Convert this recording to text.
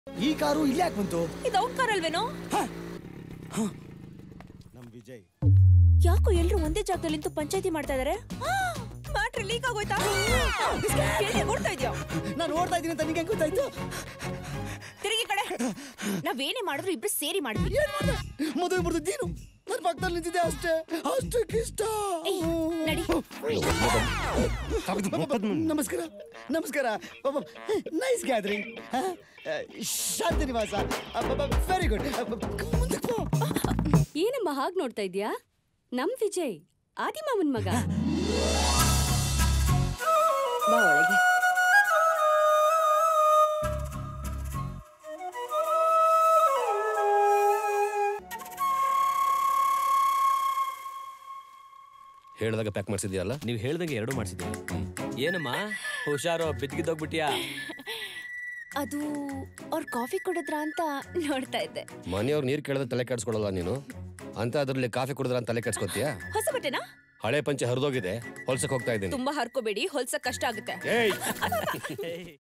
ಈ ಕಾರು ಇಲ್ಲೇ ಯಾಕೆ ಬಂತು ಇದು ಅವ್ನ್ ಕಾರ್ ಅಲ್ವೇನೋ ನಮ್ ವಿಜಯ್ ಯಾಕೋ ಎಲ್ರು ಒಂದೇ ಜಾಗದಲ್ಲಿ ನಿಂತು ಪಂಚಾಯತಿ ಮಾಡ್ತಾ ಇದಾರೆ ಬ್ಯಾಟ್ರಿ ಲೀಕ್ ಆಗೋಯ್ತಾ ಎಲ್ಲಿ ಓಡ್ತಾ ಇದ್ಯಾ ನಾನು ಓಡ್ತಾ ಇದ್ದೀನಿ ಅಂತ ನಿಂಗೆ ಗೊತ್ತಾಯ್ತು ತಿರುಗಿ ಕಡೆ ನಾವೇನೇ ಮಾಡಿದ್ರು ಇಬ್ರು ಸೇರಿ ಮಾಡಿದ್ವಿ ಏನ್ ಮಾಡ್ದೆ ಮದುವೆ ಬಿಡ್ದು ನೀನು ನನ್ನ ಪಕ್ಕದಲ್ಲಿ ನಿಂತಿದ್ದೆ ಅಷ್ಟೇ ಅಷ್ಟಕ್ಕಿಷ್ಟ ಏಯ್, ನಡಿ ನಮಸ್ಕಾರ ನಮಸ್ಕಾರ ನೈಸ್ ಗ್ಯಾದರಿಂಗ್ ಶಾಂತಿ ನಿವಾಸ ವೆರಿ ಗುಡ್ ಮುಂದಕ್ಕೆ ಪೋ. ಏನಮ್ಮ ಹಾಗ್ ನೋಡ್ತಾ ಇದ್ಯಾ ನಮ್ ವಿಜಯ್ ಆದಿಮಾಮನ್ ಮಗ ಬಾ ಒಳಗೆ ಹೇಳ್ದಾಗ ಪ್ಯಾಕ್ ಮಾಡಿಸಿದ್ಯಲ್ಲ ನೀವು ಹೇಳ್ದಂಗೆ ಎರಡು ಮಾಡಿಸಿದ್ದೀವಿ ಏನಮ್ಮ ಹುಷಾರು ಬಿದ್ದಿದ್ದೋಗ್ಬಿಟ್ಯಾ ಅದು ಅವ್ರ ಕಾಫಿ ಕುಡಿದ್ರ ಅಂತ ನೋಡ್ತಾ ಇದ್ದೆ ಮನೆಯವ್ರು ನೀರು ಕೇಳಿದ್ರೆ ತಲೆ ಕೆಡ್ಸ್ಕೊಳಲ್ಲ ನೀನು ಅಂತ ಅದ್ರಲ್ಲಿ ಕಾಫಿ ಕುಡಿದ್ರ ಅಂತ ತಲೆ ಕೆಡ್ಸ್ಕೊತೀಯ ಹೊಸ ಬಟ್ಟೆನಾ ಹಳೆ ಪಂಚೆ ಹರಿದೋಗಿದೆ ಹೊಲ್ಸಕ್ ಹೋಗ್ತಾ ಇದ್ದೀನಿ ತುಂಬಾ ಹರ್ಕೋಬೇಡಿ ಹೊಲ್ಸಕ್ ಕಷ್ಟ ಆಗುತ್ತೆ ಏಯ್